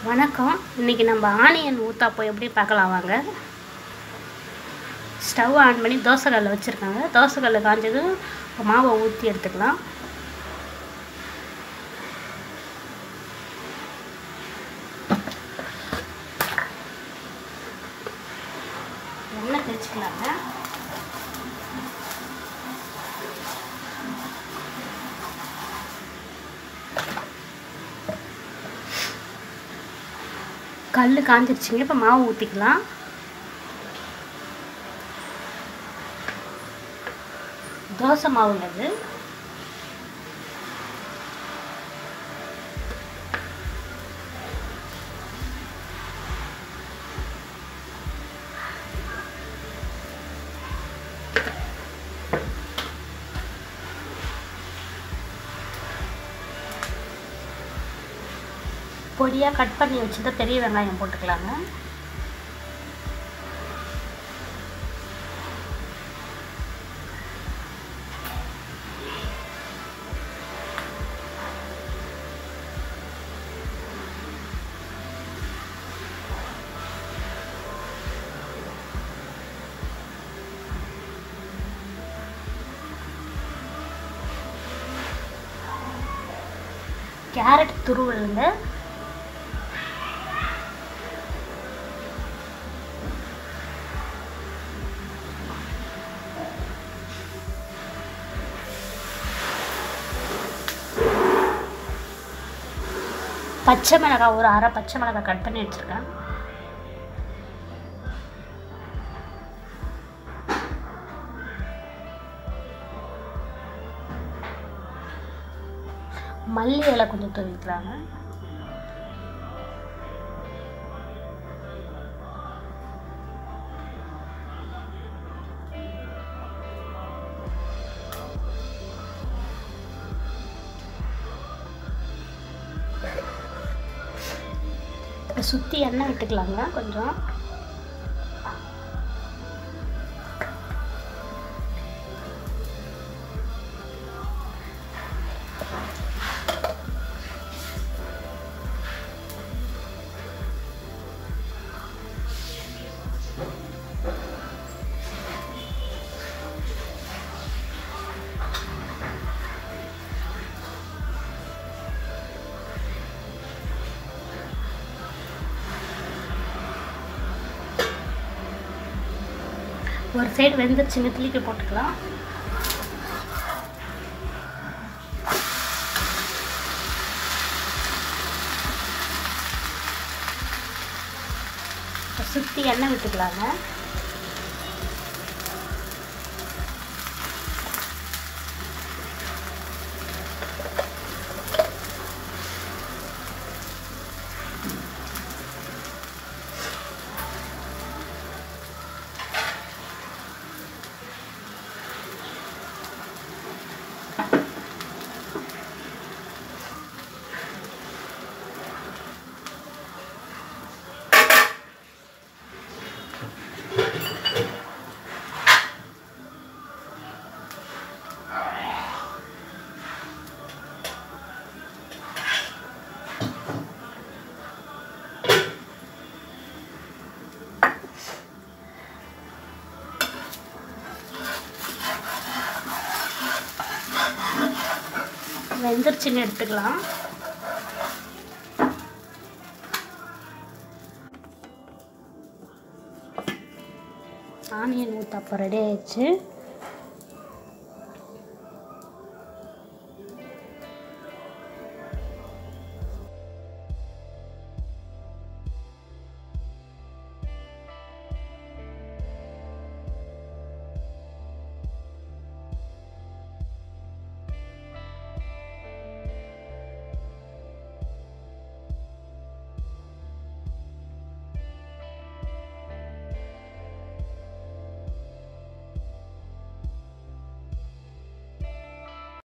வணக்கம் இன்றைக்கி நம்ம ஆனியன் ஊத்தாப்பம் எப்படி பார்க்கலாம் வாங்க ஸ்டவ் ஆன் பண்ணி தோசைக்கல்ல வச்சுருக்காங்க தோசைக்கல்ல காஞ்சதும் இப்போ மாவை ஊற்றி எடுத்துக்கலாம் எண்ணெய் தேய்ச்சிக்கலாங்க கல் காஞ்சிருச்சுங்க இப்போ மாவு ஊற்றிக்கலாம் தோசை மாவுங்க அது பொடியாக கட் பண்ணி வச்சுட்டு பெரிய வெங்காயம் போட்டுக்கலாங்க கேரட் துருவலுங்க பச்சை மிளகாய் ஒரு அரை பச்சை மிளகாய் கட் பண்ணி வச்சுருக்கேன் மல்லி இலை கொஞ்சம் தூவிக்கலாங்க இப்போ சுற்றி எண்ணெய் விட்டுக்கலாங்க கொஞ்சம் ஒரு சைடு வெந்துருச்சுங்க திருப்பி போட்டுக்கலாம் சுற்றி எண்ணெய் விட்டுக்கலாங்க வெந்துருச்சுன்னு எடுத்துக்கலாம் ஆனியன் ஊத்தாப்பம் ரெடி ஆயிடுச்சு